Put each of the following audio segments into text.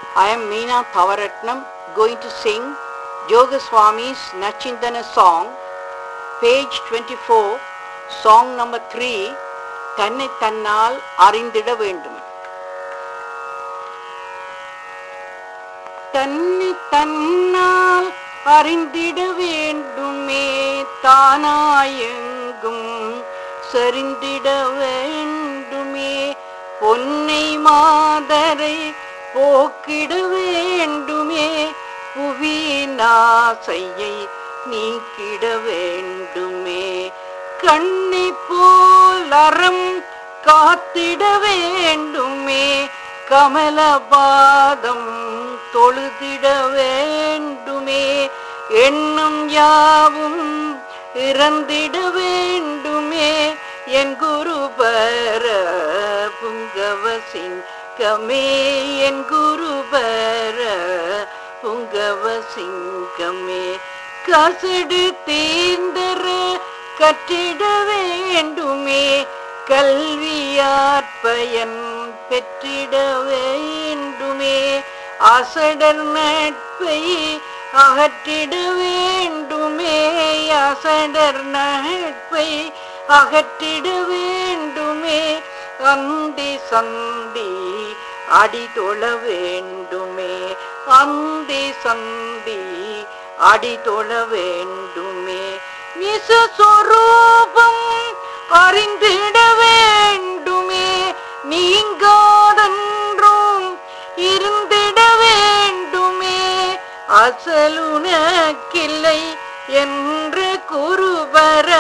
I am Meena Pavaratnam going to sing Yoga Swami's Nachindana song, page 24, song number 3, தன்னை தன்னால் அறிந்திட வேண்டும் தன்னை தன்னால் அறிந்திட வேண்டுமே தானாயெங்கும் சரிந்திட வேண்டுமே பொன்னை மாதரை போக்கிட வேண்டுமே புவிநாசையை நீக்கிட வேண்டுமே கண்ணை போல் அறம் காத்திட வேண்டுமே கமலபாதம் தொழுதிட வேண்டுமே எண்ணம் யாவும் இறந்திட வேண்டுமே என் குருபர புங்கவ சிங்கமே என் குருபர புங்கவ சிங்கமே கசடு தீர்ந்தர கற்றிட வேண்டுமே கல்வியாற்பயன் பெற்றிட வேண்டுமே அசடர் நட்பை அகற்றிட வேண்டுமே அசடர் நட்பை அகற்றிட வேண்டுமே அந்தி சந்தி அடி தொழ வேண்டுமே அந்தி சந்தி அடி தொழ வேண்டுமே நிசஸ்வரூபம் அறிந்திட வேண்டுமே நீங்காதன்றும் இருந்திட வேண்டுமே அசலுனக்கில்லை என்று குருபர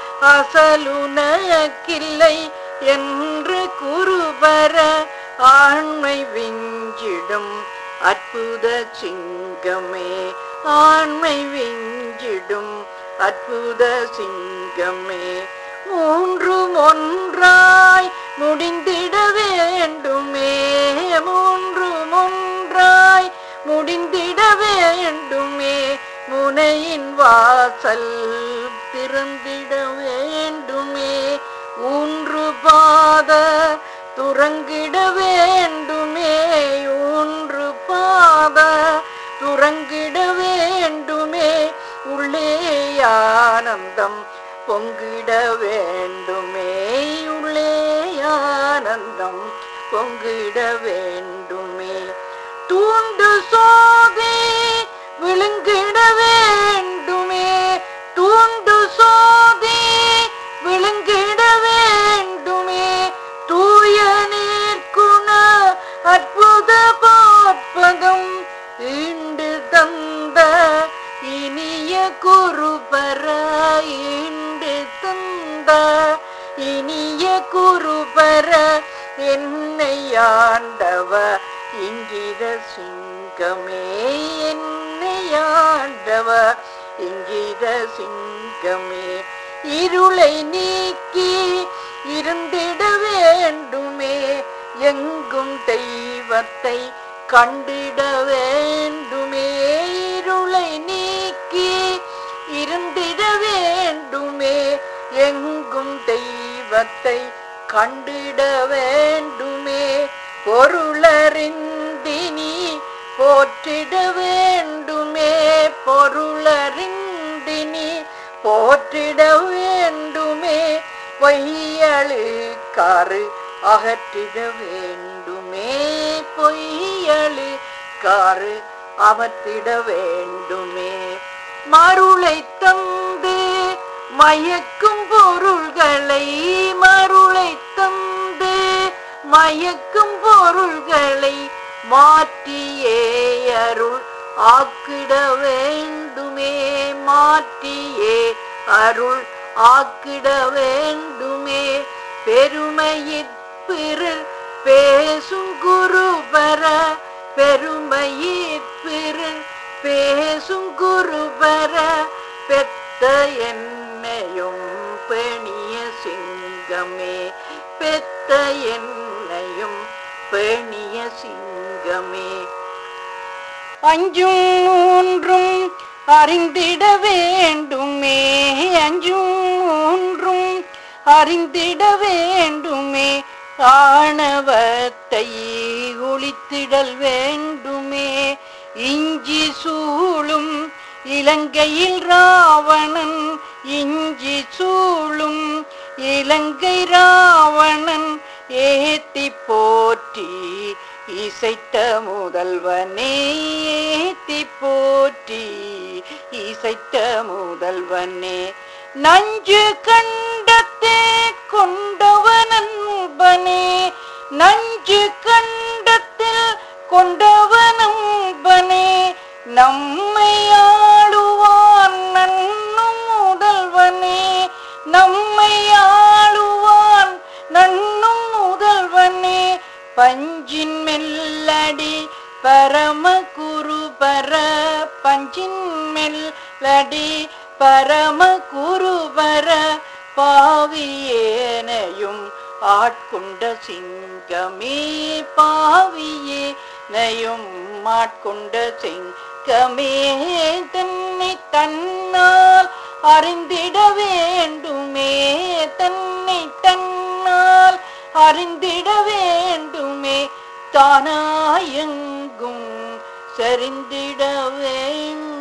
அசலுனக்கில்லை என்று குருபர ஆண்மை விஞ்சிடும் அற்புத சிங்கமே ஆண்மை விஞ்சிடும் அற்புத சிங்கமே மூன்றும் ஒன்றாய் முடிந்திட வேண்டுமே மூன்றும் ஒன்றாய் முடிந்திட வேண்டுமே முனையின் வாசல் திறந்திட வேண்டுமே ஊன்று பாத துறங்கிட வேண்டுமே ஊன்று பாத துறங்கிட வேண்டுமே உள்ளே ஆனந்தம் பொங்கிட வேண்டுமே உள்ளே ஆனந்தம் பொங்கிட வேண்டுமே தூண்டு சோதி விழுங்கிட வேண்டுமே தூண்டு சோதி விழுங்கிட வேண்டுமே தூய நீர்க்குண அற்புத பாற்பதம் ஈண்டு தந்த இனிய குருபர ஈண்டு தந்த இனிய குருபர என்னை ஆண்டவ இங்கித சிங்கமே என்னை ஆண்டவ இங்கித சிங்கமே இருளை நீக்கி இருந்திட வேண்டுமே எங்கும் தெய்வத்தை கண்டிட வேண்டுமே இருளை நீக்கி இருந்திட வேண்டுமே எங்கும் தெய்வத்தை கண்டிட வேண்டுமே பொருளறிந்தினி போற்றிட வேண்டுமே பொருளறிந்தினி போற்றிட வேண்டுமே பொய்யழுக்காறு அகற்றிட வேண்டுமே பொய்யழுக்காறு அமர்த்திட வேண்டுமே மருளை தந்து மயக்கும் பொருள்களை மருளை தந்து மயக்கும் பொருள்களை மாற்றியே அருள் ஆக்கிட வேண்டுமே மாற்றியே அருள் ஆக்கிட வேண்டுமே பெருமையிற்பிறு பேசும் குருபர பெருமையிற்பிறு பேசும் குருபர பெத்த என்னையும் பெணிய சிங்கமே பெத்த என்னையும் பெணிய சிங்கமே அஞ்சும் மூன்றும் அறிந்திட வேண்டுமே அஞ்சும் மூன்றும் அறிந்திட வேண்டுமே ஆணவத்தை ஒளித்திடல் வேண்டுமே இஞ்சி சூழும் இலங்கையில் ராவணன் இஞ்சி சூழும் இலங்கை ராவணன் ஏத்தி போற்றி இசைத்த முதல்வனே ஏத்தி போற்றி இசைத்த முதல்வனே நஞ்சு கண்டத்தே கொண்டவனன்பனே நஞ்சு கண்டத்தில் கொண்டவனம்பனே நம்மை ஆளுவான் நன்னும் முதல்வனே நம்மை ஆளுவான் நன்னும் முதல்வனே பஞ்சின் மெல்லடி பரம குரு பர பஞ்சின் மெல்லடி பரம குரு பர பாவியேனையும் ஆட்கொண்ட சிங்கமே பாவியேனையும் ஆட்கொண்ட சிங்கமே தன்னை தன்னால் அறிந்திட வேண்டுமே தன்னை தன்னால் அறிந்திட வேண்டுமே தானாயெங்கும் சரிந்திட வேண்டும்